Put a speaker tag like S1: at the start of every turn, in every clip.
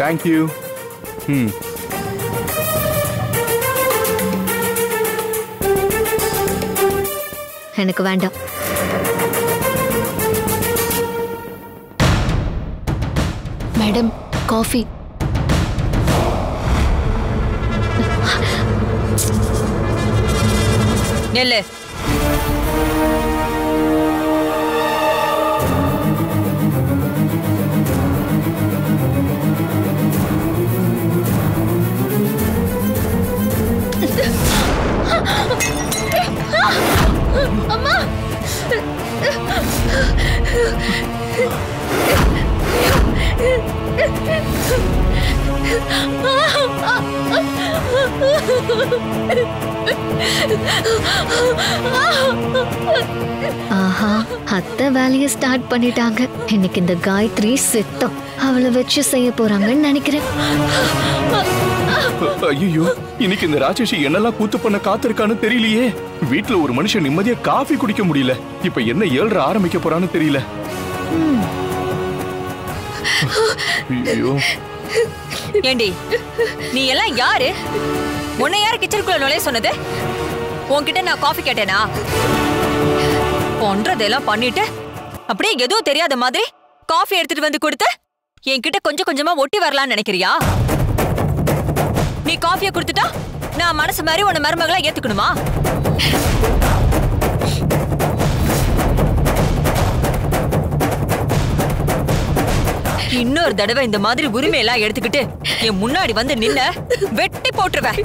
S1: thank you ம்
S2: எனக்கு வேண்டாம் மேடம் காஃபி
S3: நெல்லு
S2: ஆஹா அத்தை வேலையை ஸ்டார்ட் பண்ணிட்டாங்க இன்னைக்கு இந்த காயத்ரி சித்தம் அவளை வச்சு செய்ய போறாங்கன்னு நினைக்கிறேன்
S1: ஐயோ இன்னைக்கு இந்த ராட்சசி என்னெல்லாம் கூத்து பண்ண காத்திருக்கான்னு தெரியலையே வீட்ல ஒரு மனுஷன் நிம்மதியா காஃபி குடிக்க முடியல இப்ப என்ன ஏழ்ற ஆரம்பிக்க போறான்னு தெரியல ஐயோ
S3: ஏண்டி நீ எல்லாம் யாரு உன்னை யார் கிச்சனுக்குள்ள நுழைய சொன்னது உன்கிட்ட நான் காஃபி கேட்டேனா பண்றதெல்லாம் பண்ணிட்டு அப்படியே எதுவும் தெரியாத மாதிரி காஃபி எடுத்துட்டு வந்து கொடுத்து என்கிட்ட கொஞ்சம் கொஞ்சமா ஒட்டி வரலாம்னு நினைக்கிறியா நீ காஃபியை கொடுத்துட்டா நான் மனசு மாதிரி உன்னை மருமகளா ஏத்துக்கணுமா இன்னொரு தடவை இந்த மாதிரி உரிமையெல்லாம் எடுத்துக்கிட்டு என் முன்னாடி வந்து நின்ன வெட்டி போட்டுருவேன்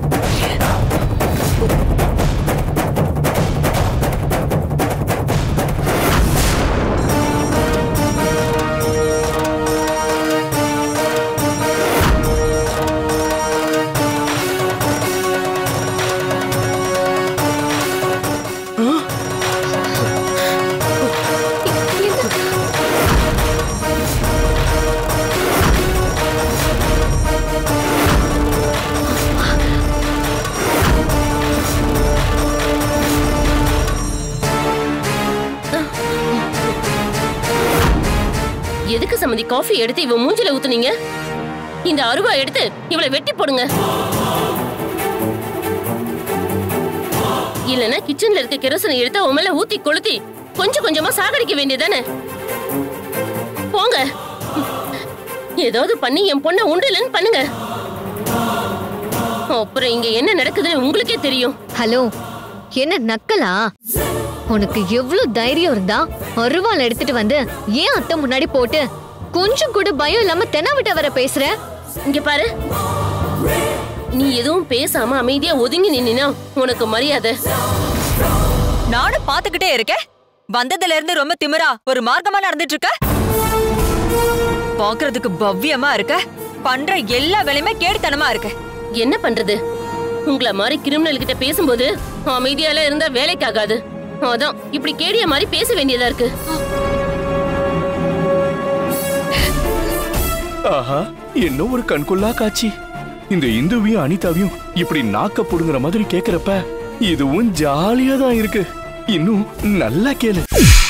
S4: எதுக்கு சம்மதி காஃபி எடுத்து இவ மூஞ்சில ஊத்துனீங்க இந்த அருவா எடுத்து இவளை வெட்டி போடுங்க இல்லனா கிச்சன்ல இருக்க கெரசனை எடுத்து அவன் மேல ஊத்தி கொளுத்தி கொஞ்சம் கொஞ்சமா சாகடிக்க வேண்டியதானே போங்க ஏதாவது பண்ணி என் பொண்ணை உண்டுலன்னு பண்ணுங்க அப்புறம் இங்க என்ன நடக்குதுன்னு உங்களுக்கே தெரியும்
S2: ஹலோ என்ன நக்கலா உனக்கு எவ்வளவு தைரியம் இருந்தா அருவாள் எடுத்துட்டு வந்து ஏன் அத்தை முன்னாடி போட்டு கொஞ்சம் கூட பயம் இல்லாம தெனாவிட்ட வர பேசுற
S4: இங்க பாரு நீ எதுவும் பேசாம அமைதியா ஒதுங்கி நின்னா உனக்கு மரியாதை
S3: நானும் பாத்துக்கிட்டே இருக்கேன் வந்ததுல இருந்து ரொம்ப திமிரா ஒரு மார்க்கமா நடந்துட்டு இருக்க பாக்குறதுக்கு பவ்யமா இருக்க பண்ற எல்லா வேலையுமே கேடுத்தனமா இருக்கு
S4: என்ன பண்றது உங்கள மாதிரி கிரிமினல் கிட்ட பேசும்போது அமைதியால இருந்தா வேலைக்கு ஆகாது அதான் இப்படி கேடிய மாதிரி பேச வேண்டியதா இருக்கு
S1: ஆஹா என்ன ஒரு கண்கொள்ளா காட்சி இந்த இந்துவையும் அனிதாவையும் இப்படி நாக்க புடுங்குற மாதிரி கேக்குறப்ப இதுவும் ஜாலியா தான் இருக்கு இன்னும் நல்லா கேளு